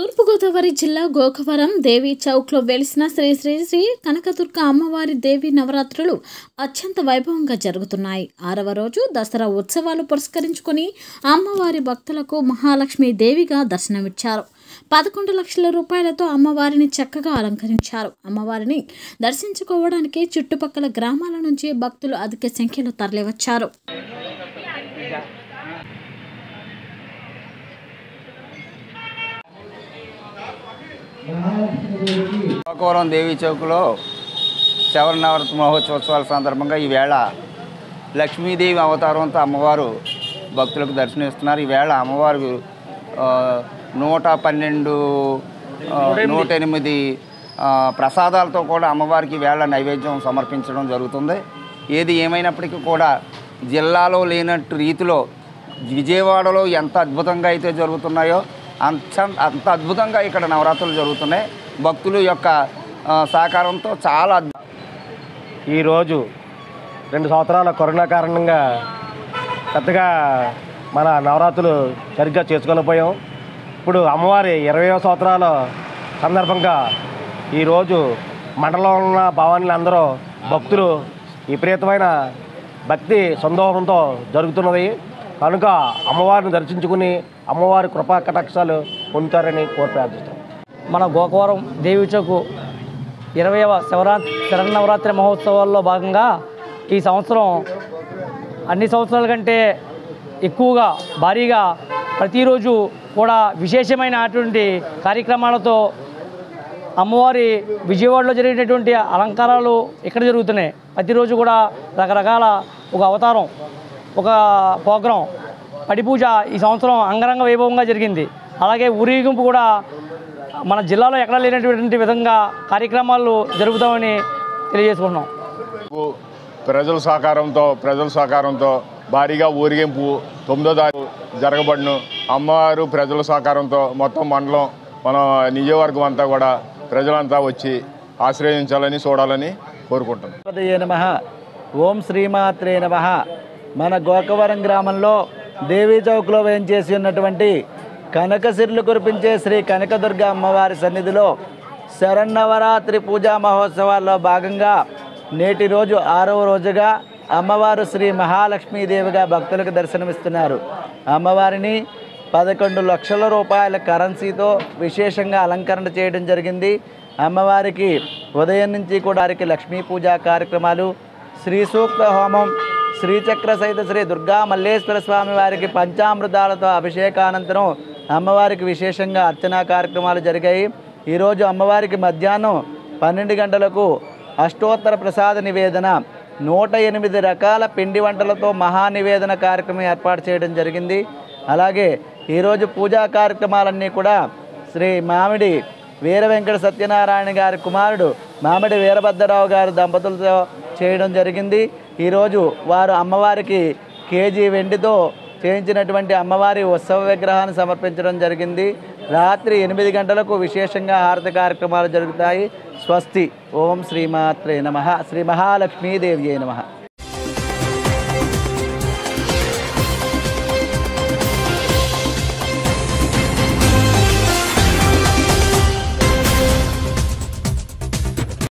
తూర్పుగోదావరి జిల్లా గోకవరం దేవి చౌక్లో వెలిసిన శ్రీ శ్రీ శ్రీ కనకదుర్గ అమ్మవారి దేవి నవరాత్రులు అత్యంత వైభవంగా జరుగుతున్నాయి ఆరవ రోజు దసరా ఉత్సవాలు పురస్కరించుకొని అమ్మవారి భక్తులకు మహాలక్ష్మి దేవిగా దర్శనమిచ్చారు పదకొండు లక్షల రూపాయలతో అమ్మవారిని చక్కగా అలంకరించారు అమ్మవారిని దర్శించుకోవడానికి చుట్టుపక్కల గ్రామాల నుంచి భక్తులు అధిక సంఖ్యలో తరలివచ్చారు శ్రీకాకుళం దేవీ చౌక్లో శవర నవరాత్రి మహోత్సవాల సందర్భంగా ఈవేళ లక్ష్మీదేవి అవతారంతో అమ్మవారు భక్తులకు దర్శనమిస్తున్నారు ఈవేళ అమ్మవారు ఆ, నూట పన్నెండు ఆ, నూట ఎనిమిది ఆ, ప్రసాదాలతో కూడా అమ్మవారికి ఈవేళ నైవేద్యం సమర్పించడం జరుగుతుంది ఏది ఏమైనప్పటికీ కూడా జిల్లాలో లేనట్టు రీతిలో విజయవాడలో ఎంత అద్భుతంగా అయితే జరుగుతున్నాయో అంత అంత అద్భుతంగా ఇక్కడ నవరాత్రులు జరుగుతున్నాయి భక్తుల యొక్క ఆ, సహకారంతో చాలా అద్భు- ఈరోజు రెండు సంవత్సరాల కరోనా కారణంగా పెద్దగా మన నవరాత్రులు సరిగ్గా చేసుకోలేకపోయాం ఇప్పుడు అమ్మవారి ఇరవయో సంవత్సరాల సందర్భంగా ఈరోజు మండలంలో ఉన్న భవానీలు అందరూ భక్తులు విపరీతమైన భక్తి సందోహంతో జరుగుతున్నది కనుక అమ్మవారిని దర్శించుకుని అమ్మవారి కృపా కటాక్షాలు పొందుతారని కోరి ప్రార్థిస్తాం మన గోకవరం దేవి చౌకు ఇరవైవ శివరా శరన్నవరాత్రి మహోత్సవాల్లో భాగంగా ఈ సంవత్సరం అన్ని సంవత్సరాల కంటే ఎక్కువగా భారీగా ప్రతిరోజు కూడా విశేషమైనటువంటి కార్యక్రమాలతో అమ్మవారి విజయవాడలో జరిగినటువంటి అలంకారాలు ఇక్కడ జరుగుతున్నాయి ప్రతిరోజు కూడా రకరకాల ఒక అవతారం ఒక ప్రోగ్రాం పడి పూజ ఈ సంవత్సరం అంగరంగ వైభవంగా జరిగింది అలాగే ఊరేగింపు కూడా మన జిల్లాలో ఎక్కడా లేనటువంటి విధంగా కార్యక్రమాలు జరుపుతామని తెలియజేసుకుంటున్నాం ఊ ప్రజల సహకారంతో ప్రజల సహకారంతో భారీగా ఊరేగింపు తొమ్మిదో తారీఖు జరగబడును అమ్మవారు ప్రజల సహకారంతో మొత్తం మండలం మన నియోజకవర్గం అంతా కూడా ప్రజలంతా వచ్చి ఆశ్రయించాలని చూడాలని కోరుకుంటున్నాం గణపతయే నమ ఓం శ్రీమాత్రే నమ మన గోకవరం గ్రామంలో దేవీ చౌక్లో వేయించేసి ఉన్నటువంటి కనకసిరులు కురిపించే శ్రీ కనకదుర్గ అమ్మవారి సన్నిధిలో శరన్నవరాత్రి పూజా మహోత్సవాల్లో భాగంగా నేటి రోజు ఆరవ రోజుగా అమ్మవారు శ్రీ మహాలక్ష్మీదేవిగా భక్తులకు దర్శనమిస్తున్నారు అమ్మవారిని పదకొండు లక్షల రూపాయల కరెన్సీతో విశేషంగా అలంకరణ చేయడం జరిగింది అమ్మవారికి ఉదయం నుంచి కూడా వారికి లక్ష్మీ పూజా కార్యక్రమాలు శ్రీ సూక్త హోమం శ్రీచక్ర సహిత శ్రీ దుర్గా మల్లేశ్వర స్వామి వారికి పంచామృతాలతో అభిషేకానంతరం అమ్మవారికి విశేషంగా అర్చనా కార్యక్రమాలు జరిగాయి ఈరోజు అమ్మవారికి మధ్యాహ్నం పన్నెండు గంటలకు అష్టోత్తర ప్రసాద నివేదన నూట ఎనిమిది రకాల పిండి వంటలతో మహా నివేదన కార్యక్రమం ఏర్పాటు చేయడం జరిగింది అలాగే ఈరోజు పూజా కార్యక్రమాలన్నీ కూడా శ్రీ మామిడి వీర వెంకట సత్యనారాయణ గారి కుమారుడు మామిడి వీరభద్రరావు గారి దంపతులతో చేయడం జరిగింది ఈరోజు వారు అమ్మవారికి కేజీ వెండితో చేయించినటువంటి అమ్మవారి ఉత్సవ విగ్రహాన్ని సమర్పించడం జరిగింది రాత్రి ఎనిమిది గంటలకు విశేషంగా హారతి కార్యక్రమాలు జరుగుతాయి స్వస్తి ఓం శ్రీమాత్రే నమ శ్రీ మహాలక్ష్మీదేవి నమ